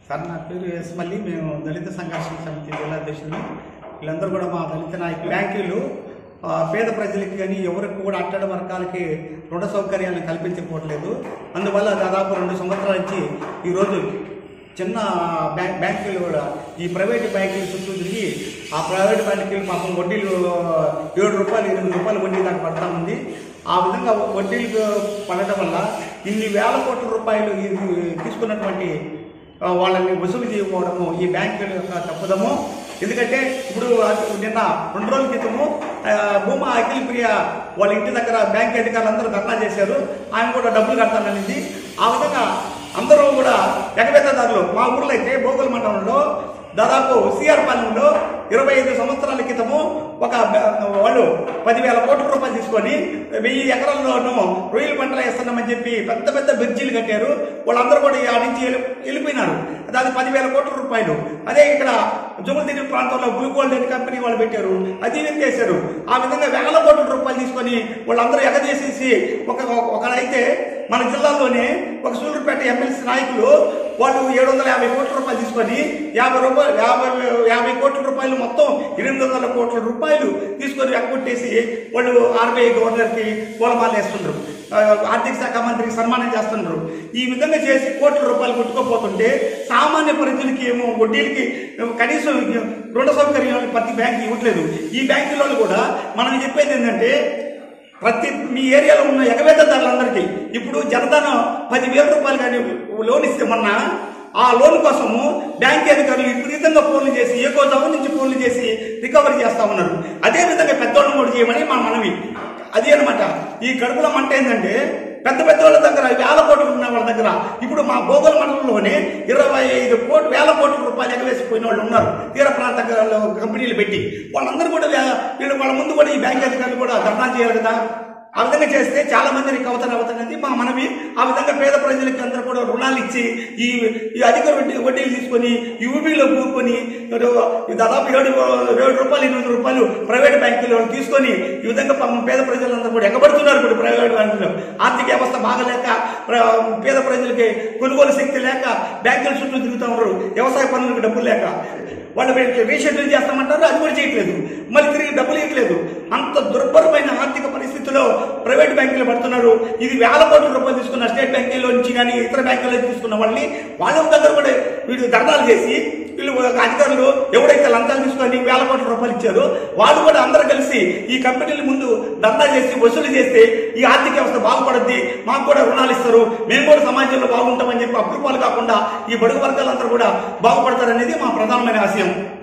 sir నా పేరు yes మళ్ళీ మేము దళిత సంఘర్షణ సమితి జిల్లా అధ్యక్షులు వీళ్ళందరూ కూడా మా దళిత నాయకులు బ్యాంకులు ఆ, పేద ప్రజలకి కానీ ఎవరికి కూడా అట్టడ వర్గాలకి రుణ సౌకర్యాలను కల్పించకపోవట్లేదు అందువల్ల దాదాపు రెండు సంవత్సరాల నుంచి ఈరోజు చిన్న బ్యాంక్ బ్యాంకులు కూడా ఈ ప్రైవేట్ బ్యాంకులు చుట్టూ తిరిగి ఆ ప్రైవేట్ బ్యాంకులు పాపం వడ్డీలు ఏడు రూపాయలు ఎనిమిది రూపాయలు వడ్డీ దాకా పడతా ఉంది ఆ విధంగా వడ్డీలు పడటం వల్ల ఇన్ని వేల కోట్ల రూపాయలు ఇది తీసుకున్నటువంటి ఆ, వాళ్ళని వసూలు చేయకపోవడము ఈ బ్యాంకుల యొక్క తప్పుదము ఎందుకంటే ఇప్పుడు అది నిన్న రెండు రోజుల క్రితము ఆ, భూమా అఖిల్ ప్రియ వాళ్ళ ఇంటి దగ్గర బ్యాంక్ అధికారులు అందరూ ధర్నా చేశారు ఆయన కూడా డబ్బులు కడతాననేది ఆ విధంగా అందరూ కూడా ఎగబెత్తదారులు మా ఊర్లో అయితే భోగుల మండలంలో దాదాపు సిఆర్ పాలెంలో ఇరవై ఐదు సంవత్సరాల క్రితము ఒక బ- వాళ్ళు పదివేల కోట్ల రూపాయలు తీసుకొని వెయ్యి ఎకరాల్లోనూ రొయ్యల పంటలు వేస్తున్నామని చెప్పి పెద్ద పెద్ద బ్రిడ్జీలు కట్టారు వాళ్ళందరూ కూడా ఆ నుంచి వెళ్ళి- వెళ్ళిపోయినారు అది పదివేల కోట్ల రూపాయలు అదే ఇక్కడ జుమల్దిరి ప్రాంతంలో బ్లూ గోల్డ్ కంపెనీ వాళ్ళు పెట్టారు అది ఇది చేశారు ఆ విధంగా వేల కోట్ల రూపాయలు తీసుకొని వాళ్ళందరూ ఎగదేసేసి ఒక ఒక- ఒకడైతే మన జిల్లాలోనే ఒక సూళ్ళూరుపేట ఎమ్మెల్సీ నాయకులు వాళ్ళు ఏడు వందల యాభై కోట్ల రూపాయలు తీసుకొని యాభై రూపాయలు యాభై యాభై కోట్ల రూపాయలు మొత్తం ఎనిమిది వందల కోట్ల రూపాయలు తీసుకొని ఎగ్గొట్టేసి వాళ్ళు ఆర్బీఐ గవర్నర్కి పూలమాల వేస్తున్నారు ఆ, ఆర్థిక శాఖ మంత్రికి సన్మానం చేస్తున్నారు ఈ విధంగా చేసి కోట్ల రూపాయలు కొట్టుకోపోతుంటే సామాన్య ప్రజలకి ఏమో వడ్డీలకి ఏమో కనీసం రుణ సౌకర్యాలు ప్రతి బ్యాంక్ ఇవ్వట్లేదు ఈ బ్యాంకులలో కూడా మనం చెప్పేది ఏంటంటే ప్రతి మీ ఏరియాలో ఉన్న ఎగవేతదారులందరికీ ఇప్పుడు జనధన పదివేల రూపాయలు కానీ లోన్ ఇస్తే మొన్న ఆ లోన్ కోసము బ్యాంక్ అధికారులు విపరీతంగా ఫోన్లు చేసి ఏ గోదాము నుంచి ఫోన్లు చేసి రికవరీ చేస్తా ఉన్నారు అదే విధంగా పెద్దోళ్ళని కూడా చేయమని మా మనవి అది అనమాట ఈ కడుపులో మంట ఏంటంటే పెద్ద పెద్ద వాళ్ళ దగ్గర వేల కోట్లు ఉన్న వాళ్ళ దగ్గర ఇప్పుడు మా భోగోల మండలంలోనే ఇరవై ఐదు కోట్లు వేల కోట్ల రూపాయలు ఎగవేసిపోయిన వాళ్ళు ఉన్నారు తీర ప్రాంత కంపెనీలు పెట్టి వాళ్ళందరూ కూడా వే- వీళ్ళు వాళ్ళ ముందు కూడా ఈ బ్యాంక్ అధికారులు కూడా ధర్నా చేయాలి కదా ఆ విధంగా చేస్తే చాలా మంది రికవతన అవుతున్నది మా మనవి ఆ విధంగా పేద ప్రజలకి అందరూ కూడా రుణాలు ఇచ్చి ఈ ఈ అధిక వడ్డీ వడ్డీలు తీసుకొని యూబీలో కూరుకొని ఏదో దాదాపు ఏడు ఏడు రూపాయలు ఎనిమిది రూపాయలు ప్రైవేట్ బ్యాంకులో తీసుకొని ఈ విధంగా పాపం పేద ప్రజలందరూ కూడా ఎగబడుతున్నారు ఇప్పుడు ప్రైవేట్ బ్యాంకులో ఆర్థిక వ్యవస్థ బాగలేక ప్ర- పేద ప్రజలకి కొనుగోలు శక్తి లేక బ్యాంకుల చుట్టూ తిరుగుతూ ఉన్నారు వ్యవసాయ పనులకు డబ్బులు లేక వాళ్ళు వీళ్ళకి రీషెడ్యూల్ చేస్తామంటారు అది కూడా చేయట్లేదు మళ్ళీ తిరిగి డబ్బులు ఇవ్వట్లేదు అంత దుర్భరమైన ఆర్థిక పరిస్థితిలో ప్రైవేట్ బ్యాంకులు పడుతున్నారు ఇది వేల కోట్ల రూపాయలు తీసుకున్న స్టేట్ బ్యాంకుల నుంచి కానీ ఇతర బ్యాంకుల నుంచి తీసుకున్న వాళ్ళని వాళ్ళ దగ్గర కూడా వీళ్ళు ధర్నాలు చేసి వీళ్ళు ఒక అధికారులు ఎవరైతే లంచాలు తీసుకొని వేల కోట్ల రూపాయలు ఇచ్చారో వాళ్ళు కూడా అందరూ కలిసి ఈ కంపెనీల ముందు ధర్నా చేసి వసూలు చేస్తే ఈ ఆర్థిక వ్యవస్థ బాగుపడుద్ది మాకు కూడా రుణాలు ఇస్తారు మేము కూడా సమాజంలో బాగుంటామని చెప్పి అప్రూపాలు కాకుండా ఈ బడుగు వర్గాలందరూ కూడా బాగుపడతారనేది మా ప్రధానమైన ఆశయం